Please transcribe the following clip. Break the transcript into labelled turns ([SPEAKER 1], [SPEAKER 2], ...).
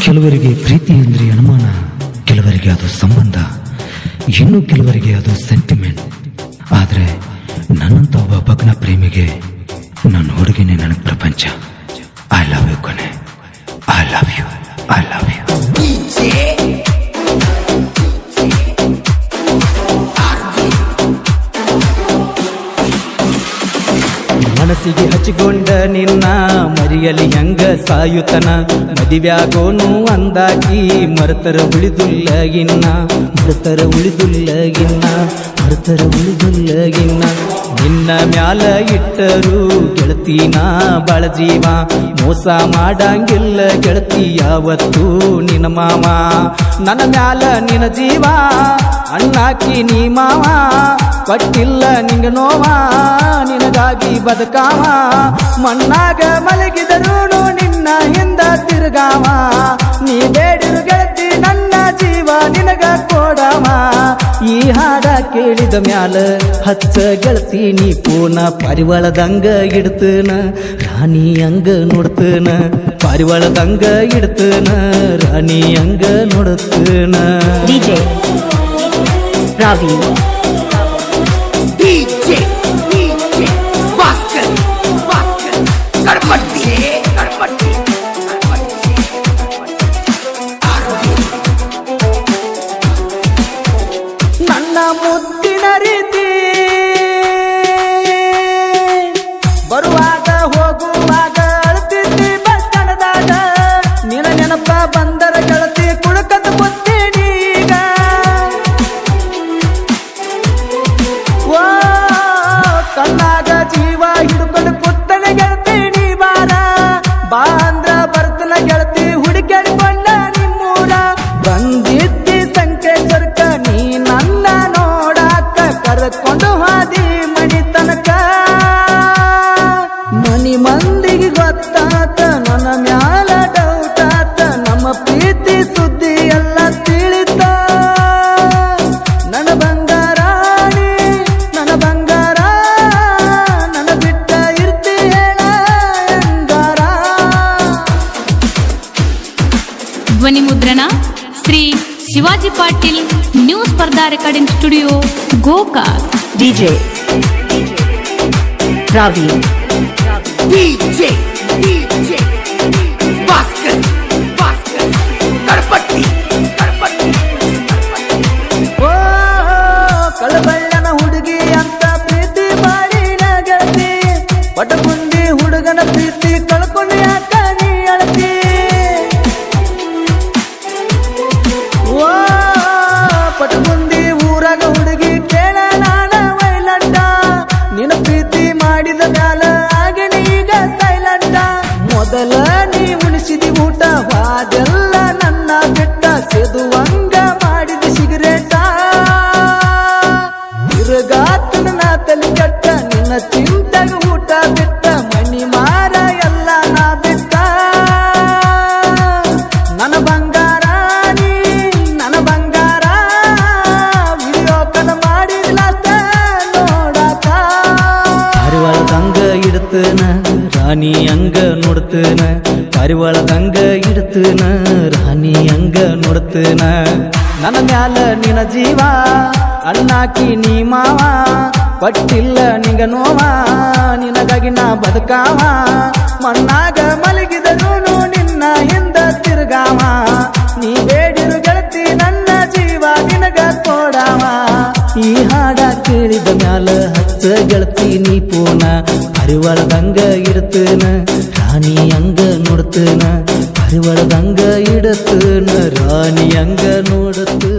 [SPEAKER 1] ಕೆಲವರಿಗೆ ಪ್ರೀತಿ ಅಂದ್ರೆ ಅನುಮಾನ ಕೆಲವರಿಗೆ ಅದು ಸಂಬಂಧ ಇನ್ನು ಕೆಲವರಿಗೆ ಅದು ಸೆಂಟಿಮೆಂಟ್ ಆದ್ರೆ ನನ್ನಂತ ಒಬ್ಬ ಭಗ್ನ ಪ್ರೇಮಿಗೆ ನನ್ನ ಹುಡುಗಿನೇ ನನಗೆ ಪ್ರಪಂಚ ಐ ಲವ್ ಯು ಕೊನೆ I love you I love you
[SPEAKER 2] ಮನಸ್ಸಿಗೆ ಹಚ್ಚಿಕೊಂಡ ನಿನ್ನ ಮರಿಯಲಿ ಹೆಂಗ ಸಾಯುತನ ಮದಿವ್ಯಾಗೋನು ಅಂದಾಕಿ ಮರತರ ಉಳಿದುಲ್ಲಗಿನ್ನ ಮರತರ ಉಳಿದುಲ್ಲಗಿನ್ನ ಮರತರ ಉಳಿದುಲ್ಲಗಿನ್ನ ನಿನ್ನ ಮ್ಯಾಲ ಇಟ್ಟರು ಗೆಳತಿನ ಬಾಳ ಜೀವ ಮೋಸ ಮಾಡಂಗಿಲ್ಲ ಗೆಳತಿ ಯಾವತ್ತು ನಿನ್ನ ಮಾವ ನನ್ನ ಮ್ಯಾಲ ನಿನ್ನ ಜೀವ ಅಣ್ಣಾಕಿ ನೀ ಮಾವ ಕೊಟ್ಟಿಲ್ಲ ನಿಂಗ ನೋವ ನಿನಗಾಗಿ ಬದುಕಾವ ಮಣ್ಣಾಗ ಮಲಗಿದರು ನಿನ್ನ ಹಿಂದ ತಿರುಗಾವ ನೀ ಬೇಡಿರು ಗೆಳತಿ ನನ್ನ ಜೀವ ನಿನಗ ಕೊಡವ ಈ ಹಾಡ ಕೇಳಿದ ಮ್ಯಾಲ ಹಚ್ಚ ಗೆಳತಿ ನೀ ಪೂನ ಪರಿವಾಳದಂಗ ಇಡ್ತನ ರಾಣಿ ಹಂಗ ನೋಡ್ತನ ಪರಿವಾಳದಂಗ ಇಡ್ತನ ರಾಣಿ ಹಂಗ ನೋಡ್ತನ
[SPEAKER 3] DJ Ravi
[SPEAKER 4] DJ, DJ, Bhaskar, Bhaskar, Karpatti, Karpatti, Karpatti,
[SPEAKER 2] ನನ್ನ ಮುದ್ದಿನ ರೀತಿ ಬರುವಾಗ ಹೋಗುವಾಗ ಅಳ್ತಿದ್ದಿ ಬಸ್ ಕಣದಾಗ ನಿನ ನೆನಪ ಬಂದರ ಗೆಳತಿ ಕುಳಕದ ಬುತ್ತೀನಿ ಈಗ ಓ ಕಣ್ಣಾಗ ಜೀವ ಹಿಡ್ಕೊಂಡು ಕುತ್ತನ ಗೆಳತಿ ನೀ ಬಾರ ಬಾ ಅಂದ್ರ ಬರ್ತನ ಗೆಳತಿ ಹುಡುಕಾಡಿಕೊಂಡ ನಿಮ್ಮೂರ ಬಂದಿದ್ದಿ ಸಂಕೇಶ್ವರಕ್ಕ ನೀ ನನ್ನ ನೋಡಾಕ ಕರ್ಕೊಂಡು ಹಾದಿ ಮಣಿ ತನಕ ಮನಿ ಮಂದಿಗೆ ಗೊತ್ತಾತ ನನ್ನ ಮ್ಯಾಲ ಡೌಟ್ ಆತ ನಮ್ಮ ಪ್ರೀತಿ ಸುದ್ದಿ ಎಲ್ಲ ತಿಳಿತ ನನ್ನ ಬಂಗಾರಾಣಿ ನನ್ನ ಬಂಗಾರ ನನ್ನ ಬಿಟ್ಟ ಇರ್ತಿ ಹೇಳ ಹೆಂಗಾರ
[SPEAKER 5] ಧ್ವನಿ ಮುದ್ರಣ ಶ್ರೀ ಶಿವಾಜಿ ಪಾಟೀಲ್ ನ್ಯೂ ಸ್ಪರ್ಧಾ recording studio Gokak
[SPEAKER 3] DJ Ravi
[SPEAKER 4] DJ, DJ, Bhaskar, Bhaskar, Karpatti, Karpatti,
[SPEAKER 2] ಓ ಕಳಬಳ್ಳನ ಹುಡುಗಿ ಅಂತ ಪ್ರೀತಿ ಮಾಡಿನ ಗೆಳತಿ ಪಟಗುಂದಿ ಹುಡುಗನ ಪ್ರೀತಿ ಕಳ್ಕೊಂಡು ಯಾಕ ನೀ ಅಳತಿ ಓ ಪಟಗುಂದಿ ಊರಾಗ ಹುಡುಗಿ ಕೇಳ ನಾನ ವೈಲಂಟ ನಿನ್ನ ಪ್ರೀತಿ ಮಾಡಿದ ಮ್ಯಾಲ ಆಗಣ ಈಗ ಸೈಲಂಟ ಮೊದಲ ನೀ ಉಳಿಸಿದಿ ಊಟ ವಾದೆಲ್ಲ ನನ್ನ ಬೆಟ್ಟ ಸೇದುವಂಗ ಮಾಡಿದ ಸಿಗರೇಟ ತಿರುಗಾತನ ನಾ ತಲೆ ಕೆಟ್ಟ ನಿನ್ನ ಚಿಂತಗ ಊಟ ಬಿಟ್ಟ ಮನಿ ಮಾರ ಎಲ್ಲ ನಾ ಬಿಟ್ಟ ನನ್ನ ಬಂಗಾರ ನೀ ನನ್ನ ಬಂಗಾರ ವಿಡಿಯೋ ಕನ ಮಾಡಿಲ್ಲ ನೋಡಾಕ ಪರಿವಾಳದಂಗ ಇಡ್ತನ ರಾಣಿ ಹಂಗ ನೋಡ್ತನ ಪರಿವಾಳದಂಗ ಇಡ್ತನ ರಾಣಿ ಹಂಗ ನೋಡ್ತನ ನನ್ನ ಮ್ಯಾಲ ನಿನ ಜೀವ ಅಣ್ಣಾಕಿ ನೀ ಮಾವ ಪಟ್ಟಿಲ್ಲ ನಿಂಗ ನೋವ ನಿನಗಾಗಿ ನಾ ಬದುಕಾವ ಮಣ್ಣಾಗ ಮಲಗಿದರು ನಿನ್ನ ಹಿಂದ ತಿರುಗಾವ ನೀ ಬೇಡಿರು ಗೆಳತಿ ನನ್ನ ಜೀವ ನಿನಗ ಕೊಡಾವ ಈ ಹಾಡ ಕೇಳಿದ ಮ್ಯಾಲ ಹಚ್ಚ ಗೆಳತಿ ನೀ ಪೂನ ಪರಿವಾಳದಂಗ ಇಡ್ತನ ರಾಣಿ ಹಂಗ ನೋಡ್ತನ ಪರಿವಾಳದಂಗ ಇಡತನ ರಾಣಿ ಹಂಗ ನೋಡತನ